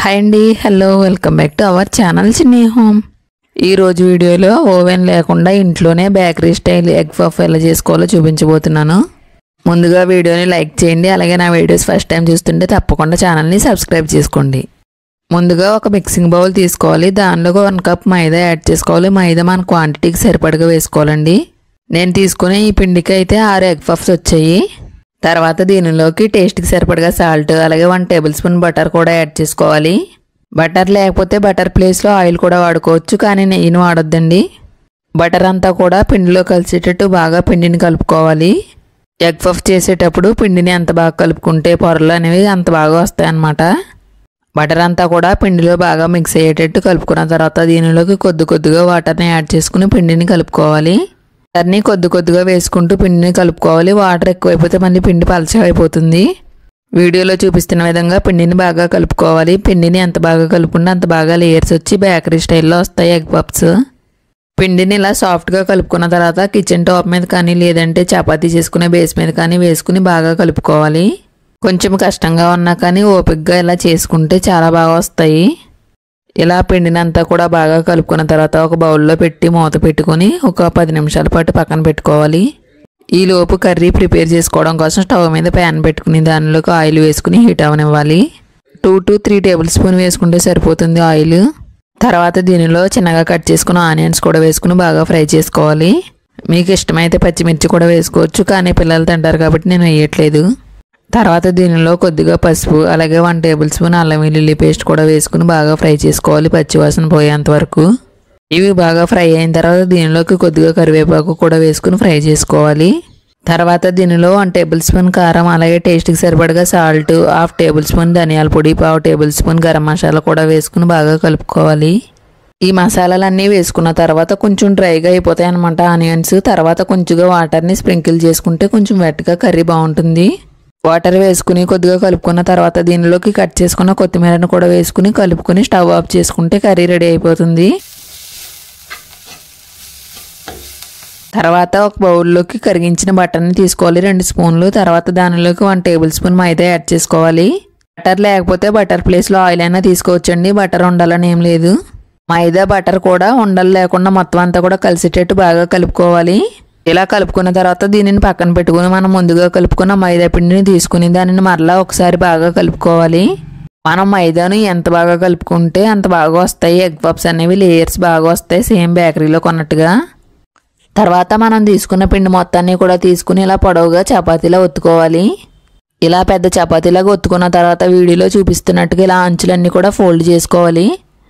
hi అండి hello welcome back to our channel Chinni home ఈ రోజు వీడియోలో ఓవెన్ లేకుండా ఇంట్లోనే బేకరీ స్టైల్ ఎగ్ పఫ్ ఎలా చేసుకోవాలో చూపించబోతున్నాను ముందుగా వీడియోని లైక్ చేయండి అలాగే నా వీడియోస్ ఫస్ట్ టైం చూస్తుంటే తప్పకుండా ఛానల్ని సబ్స్క్రైబ్ చేసుకోండి ముందుగా ఒక మిక్సింగ్ బౌల్ తీసుకోవాలి దానిలో వన్ కప్ మైదా యాడ్ చేసుకోవాలి మైదా మన క్వాంటిటీకి సరిపడగా వేసుకోవాలండి నేను తీసుకునే ఈ పిండికి అయితే ఆరు ఎగ్ పఫ్స్ వచ్చాయి తర్వాత దీనిలోకి టేస్ట్కి సరిపడగా సాల్ట్ అలాగే వన్ టేబుల్ స్పూన్ బటర్ కూడా యాడ్ చేసుకోవాలి బటర్ లేకపోతే బటర్ ప్లేస్లో ఆయిల్ కూడా వాడుకోవచ్చు కానీ నెయ్యిని వాడొద్దండి బటర్ అంతా కూడా పిండిలో కలిసేటట్టు బాగా పిండిని కలుపుకోవాలి ఎగ్ పఫ్ చేసేటప్పుడు పిండిని ఎంత బాగా కలుపుకుంటే పొరలు అనేవి అంత బాగా వస్తాయన్నమాట బటర్ అంతా కూడా పిండిలో బాగా మిక్స్ అయ్యేటట్టు కలుపుకున్న తర్వాత దీనిలోకి కొద్ది కొద్దిగా వాటర్ని యాడ్ చేసుకుని పిండిని కలుపుకోవాలి వాటర్ని కొద్ది కొద్దిగా వేసుకుంటూ పిండిని కలుపుకోవాలి వాటర్ ఎక్కువైపోతే మళ్ళీ పిండి పలచగా అయిపోతుంది వీడియోలో చూపిస్తున్న విధంగా పిండిని బాగా కలుపుకోవాలి పిండిని ఎంత బాగా కలుపుకుంటే అంత బాగా లేయర్స్ వచ్చి బేకరీ స్టైల్లో వస్తాయి ఎగ్ పప్స్ పిండిని ఇలా సాఫ్ట్గా కలుపుకున్న తర్వాత కిచెన్ టాప్ మీద కానీ లేదంటే చపాతీ చేసుకునే బేస్ మీద కానీ వేసుకుని బాగా కలుపుకోవాలి కొంచెం కష్టంగా ఉన్నా కానీ ఓపికగా ఇలా చేసుకుంటే చాలా బాగా వస్తాయి ఇలా పిండినంతా కూడా బాగా కలుపుకున్న తర్వాత ఒక బౌల్లో పెట్టి మూత పెట్టుకొని ఒక పది నిమిషాల పాటు పక్కన పెట్టుకోవాలి ఈ లోపు కర్రీ ప్రిపేర్ చేసుకోవడం కోసం స్టవ్ మీద ప్యాన్ పెట్టుకుని దానిలోకి ఆయిల్ వేసుకుని హీట్ అవనివ్వాలి two to three table spoon వేసుకుంటే సరిపోతుంది ఆయిల్ తర్వాత దీనిలో చిన్నగా కట్ చేసుకున్న ఆనియన్స్ కూడా వేసుకుని బాగా ఫ్రై చేసుకోవాలి మీకు ఇష్టమైతే పచ్చిమిర్చి కూడా వేసుకోవచ్చు కానీ పిల్లలు తింటారు కాబట్టి నేను వేయట్లేదు తర్వాత దీనిలో కొద్దిగా పసుపు అలాగే వన్ టేబుల్ స్పూన్ అల్లం వెల్లుల్లి పేస్ట్ కూడా వేసుకుని బాగా ఫ్రై చేసుకోవాలి పచ్చివాసన పోయేంత వరకు ఇవి బాగా ఫ్రై అయిన తర్వాత దీనిలోకి కొద్దిగా కరివేపాకు కూడా వేసుకుని ఫ్రై చేసుకోవాలి తర్వాత దీనిలో వన్ టేబుల్ స్పూన్ కారం అలాగే టేస్ట్కి సరిపడగా సాల్ట్ హాఫ్ టేబుల్ స్పూన్ ధనియాల పొడి పావు టేబుల్ స్పూన్ గరం మసాలా కూడా వేసుకుని బాగా కలుపుకోవాలి ఈ మసాలాలన్నీ వేసుకున్న తర్వాత కొంచెం డ్రైగా అయిపోతాయి అనమాట ఆనియన్స్ తర్వాత కొంచెంగా వాటర్ని స్ప్రింకిల్ చేసుకుంటే కొంచెం వెట్గా కర్రీ బాగుంటుంది వాటర్ వేసుకుని కొద్దిగా కలుపుకున్న తర్వాత దీనిలోకి కట్ చేసుకున్న కొత్తిమీరను కూడా వేసుకుని కలుపుకుని స్టవ్ ఆఫ్ చేసుకుంటే కర్రీ రెడీ అయిపోతుంది తర్వాత ఒక బౌల్లోకి కరిగించిన బటర్ని తీసుకోవాలి రెండు స్పూన్లు తర్వాత దానిలోకి one table spoon maida add చేసుకోవాలి బటర్ లేకపోతే బటర్ ప్లేస్లో ఆయిల్ అయినా తీసుకోవచ్చండి బటర్ ఉండాలని ఏం లేదు మైదా బటర్ కూడా ఉండలు లేకుండా మొత్తం అంతా కూడా కలిసేటట్టు బాగా కలుపుకోవాలి ఇలా కలుపుకున్న తర్వాత దీనిని పక్కన పెట్టుకుని మనం ముందుగా కలుపుకున్న మైదా పిండిని తీసుకుని దానిని మరలా ఒకసారి బాగా కలుపుకోవాలి మనం మైదాను ఎంత బాగా కలుపుకుంటే అంత బాగా వస్తాయి ఎగ్ పప్స్ అనేవి లేయర్స్ బాగా వస్తాయి సేమ్ బేకరీలో కొన్నట్టుగా తర్వాత మనం తీసుకున్న పిండి మొత్తాన్ని కూడా తీసుకుని ఇలా పొడవుగా చపాతీలా ఒత్తుకోవాలి ఇలా పెద్ద చపాతీలాగా ఒత్తుకున్న తర్వాత వీడియోలో చూపిస్తున్నట్టుగా ఇలా అంచులన్నీ కూడా ఫోల్డ్ చేసుకోవాలి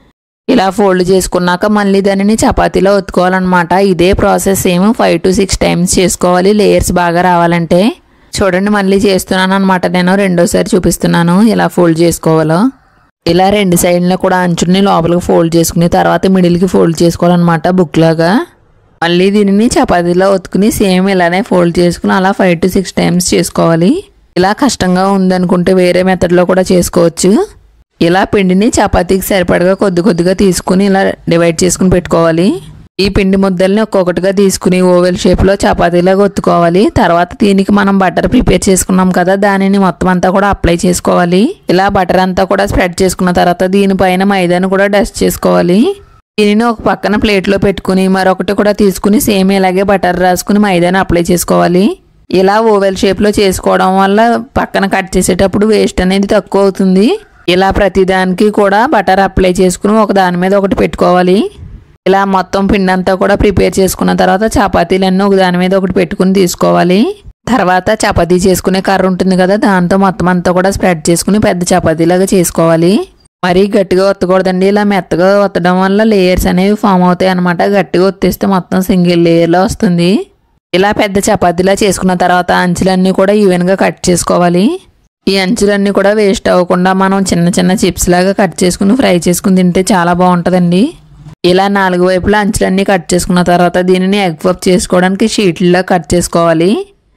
ఇలా ఫోల్డ్ చేసుకున్నాక మళ్ళీ దానిని చపాతీలో ఒత్తుకోవాలన్నమాట ఇదే ప్రాసెస్ ఏమో ఫైవ్ టు సిక్స్ టైమ్స్ చేసుకోవాలి లేయర్స్ బాగా రావాలంటే చూడండి మళ్ళీ చేస్తున్నాను అనమాట నేను రెండోసారి చూపిస్తున్నాను ఇలా ఫోల్డ్ చేసుకోవాలో ఇలా రెండు సైడ్లో కూడా అంచుని లోపలికి ఫోల్డ్ చేసుకుని తర్వాత మిడిల్కి ఫోల్డ్ చేసుకోవాలన్నమాట బుక్ లాగా మళ్ళీ దీనిని చపాతీలో ఒత్తుకుని సేమ్ ఇలానే ఫోల్డ్ చేసుకుని అలా ఫైవ్ టు సిక్స్ టైమ్స్ చేసుకోవాలి ఇలా కష్టంగా ఉందనుకుంటే వేరే మెథడ్లో కూడా చేసుకోవచ్చు ఇలా పిండిని చపాతీకి సరిపడగా కొద్ది కొద్దిగా తీసుకుని ఇలా డివైడ్ చేసుకుని పెట్టుకోవాలి ఈ పిండి ముద్దల్ని ఒక్కొక్కటిగా తీసుకుని ఓవెల్ షేప్లో చపాతీలాగా ఒత్తుకోవాలి తర్వాత దీనికి మనం బటర్ ప్రిపేర్ చేసుకున్నాం కదా దానిని మొత్తం అంతా కూడా అప్లై చేసుకోవాలి ఇలా బటర్ అంతా కూడా స్ప్రెడ్ చేసుకున్న తర్వాత దీనిపైన మైదాను కూడా డస్ట్ చేసుకోవాలి దీనిని ఒక పక్కన ప్లేట్లో పెట్టుకుని మరొకటి కూడా తీసుకుని సేమ్ ఇలాగే బటర్ రాసుకుని మైదాని అప్లై చేసుకోవాలి ఇలా ఓవెల్ షేప్లో చేసుకోవడం వల్ల పక్కన కట్ చేసేటప్పుడు వేస్ట్ అనేది తక్కువ అవుతుంది ఇలా ప్రతిదానికి కూడా బటర్ అప్లై చేసుకుని ఒక దాని మీద ఒకటి పెట్టుకోవాలి ఇలా మొత్తం పిండి అంతా కూడా ప్రిపేర్ చేసుకున్న తర్వాత చపాతీలన్నీ ఒక దాని మీద ఒకటి పెట్టుకుని తీసుకోవాలి తర్వాత చపాతీ చేసుకునే కర్ర ఉంటుంది కదా దాంతో మొత్తం అంతా కూడా స్ప్రెడ్ చేసుకుని పెద్ద చపాతీలాగా చేసుకోవాలి మరీ గట్టిగా ఒత్తకూడదండి ఇలా మెత్తగా ఒత్తడం వల్ల లేయర్స్ అనేవి ఫామ్ అవుతాయి అనమాట గట్టిగా ఒత్తేస్తే మొత్తం సింగిల్ లేయర్లో వస్తుంది ఇలా పెద్ద చపాతీలా చేసుకున్న తర్వాత అంచులన్నీ కూడా ఈవెన్గా కట్ చేసుకోవాలి ఈ అంచులన్నీ కూడా వేస్ట్ అవ్వకుండా మనం చిన్న చిన్న చిప్స్ లాగా కట్ చేసుకుని ఫ్రై చేసుకుని తింటే చాలా బాగుంటుందండి ఇలా నాలుగు వైపులా అంచులన్నీ కట్ చేసుకున్న తర్వాత దీనిని ఎగ్ పఫ్ చేసుకోవడానికి షీట్లలో కట్ చేసుకోవాలి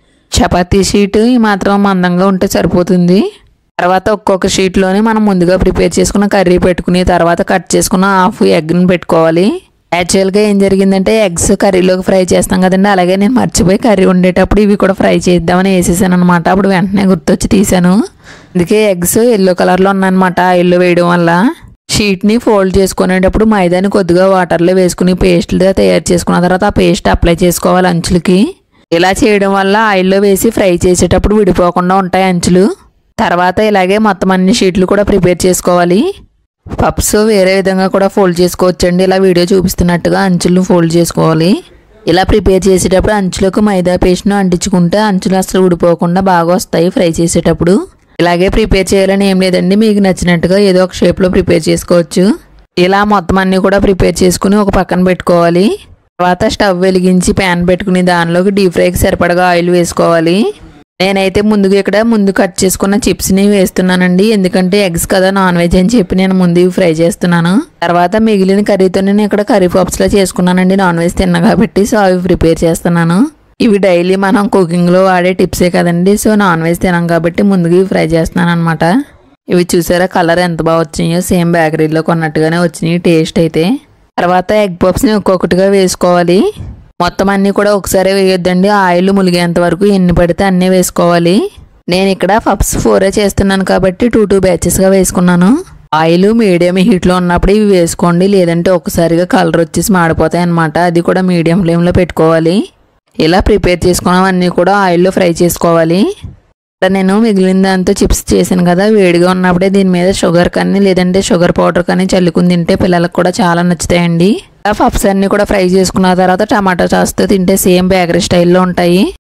చపాతీ షీట్ ఈ మాత్రం మందంగా ఉంటే సరిపోతుంది తర్వాత ఒక్కొక్క షీట్లోని మనం ముందుగా ప్రిపేర్ చేసుకున్న కర్రీ పెట్టుకుని తర్వాత కట్ చేసుకున్న హాఫ్ ఎగ్ని పెట్టుకోవాలి యాక్చువల్గా ఏం జరిగిందంటే ఎగ్స్ కర్రీలోకి ఫ్రై చేస్తాం కదండి అలాగే నేను మర్చిపోయి కర్రీ వండేటప్పుడు ఇవి కూడా ఫ్రై చేద్దామని వేసేసాను అనమాట అప్పుడు వెంటనే గుర్తొచ్చి తీసాను అందుకే ఎగ్స్ ఎల్లో కలర్లో ఉన్నాయన్నమాట ఎల్లో వేయడం వల్ల షీట్ని ఫోల్డ్ చేసుకునేటప్పుడు మైదాని కొద్దిగా వాటర్లో వేసుకుని పేస్ట్లుగా తయారు చేసుకున్న తర్వాత ఆ పేస్ట్ అప్లై చేసుకోవాలి అంచులకి ఇలా చేయడం వల్ల ఆయిల్లో వేసి ఫ్రై చేసేటప్పుడు విడిపోకుండా ఉంటాయి అంచులు తర్వాత ఇలాగే మొత్తం అన్ని షీట్లు కూడా ప్రిపేర్ చేసుకోవాలి పప్స్ వేరే విధంగా కూడా ఫోల్డ్ చేసుకోవచ్చండి ఇలా వీడియో చూపిస్తున్నట్టుగా అంచులను ఫోల్డ్ చేసుకోవాలి ఇలా ప్రిపేర్ చేసేటప్పుడు అంచులకు మైదా పేస్ట్ను అంటించుకుంటే అంచులు అసలు ఊడిపోకుండా బాగా వస్తాయి ఫ్రై చేసేటప్పుడు ఇలాగే ప్రిపేర్ చేయాలని ఏం లేదండి మీకు నచ్చినట్టుగా ఏదో ఒక షేప్లో ప్రిపేర్ చేసుకోవచ్చు ఇలా మొత్తం అన్నీ కూడా ప్రిపేర్ చేసుకుని ఒక పక్కన పెట్టుకోవాలి తర్వాత స్టవ్ వెలిగించి ప్యాన్ పెట్టుకుని దానిలోకి డీప్ ఫ్రైకి సరిపడగా ఆయిల్ వేసుకోవాలి నేనైతే ముందుగా ఇక్కడ ముందు కట్ చేసుకున్న చిప్స్ని వేస్తున్నానండి ఎందుకంటే ఎగ్స్ కదా నాన్ వెజ్ అని చెప్పి నేను ముందు ఇవి ఫ్రై చేస్తున్నాను తర్వాత మిగిలిన కర్రీతో నేను ఇక్కడ కర్రీ పప్స్లో చేసుకున్నానండి నాన్ వెజ్ తిన్నా కాబట్టి సో అవి ప్రిపేర్ చేస్తున్నాను ఇవి డైలీ మనం కుకింగ్లో వాడే టిప్సే కదండి సో నాన్ వెజ్ తినాం కాబట్టి ముందుగా ఇవి ఫ్రై చేస్తున్నాను అనమాట ఇవి చూసారా కలర్ ఎంత బాగా వచ్చినాయో సేమ్ బేకరీలో కొన్నట్టుగానే వచ్చినాయి టేస్ట్ అయితే తర్వాత ఎగ్ పప్స్ని ఒక్కొక్కటిగా వేసుకోవాలి మొత్తం అన్నీ కూడా ఒకసారి వేయొద్దండి ఆయిల్ ములిగేంత వరకు ఎన్ని పడితే అన్నీ వేసుకోవాలి నేను ఇక్కడ పప్స్ ఫోరే చేస్తున్నాను కాబట్టి టూ టూ బ్యాచెస్గా వేసుకున్నాను ఆయిల్ మీడియం హీట్లో ఉన్నప్పుడు ఇవి వేసుకోండి లేదంటే ఒకసారిగా కలర్ వచ్చేసి మాడిపోతాయి అన్నమాట అది కూడా మీడియం ఫ్లేమ్లో పెట్టుకోవాలి ఇలా ప్రిపేర్ చేసుకున్నవన్నీ కూడా ఆయిల్లో ఫ్రై చేసుకోవాలి ఇక్కడ నేను మిగిలిన దాంతో చిప్స్ చేశాను కదా వేడిగా ఉన్నప్పుడే దీని మీద షుగర్ కానీ లేదంటే షుగర్ పౌడర్ కానీ చల్లుకుని తింటే పిల్లలకు కూడా చాలా నచ్చుతాయండి ఆ పప్స్ అన్ని కూడా ఫ్రై చేసుకున్న తర్వాత టమాటా సాస్తో తింటే సేమ్ బేకరీ స్టైల్లో ఉంటాయి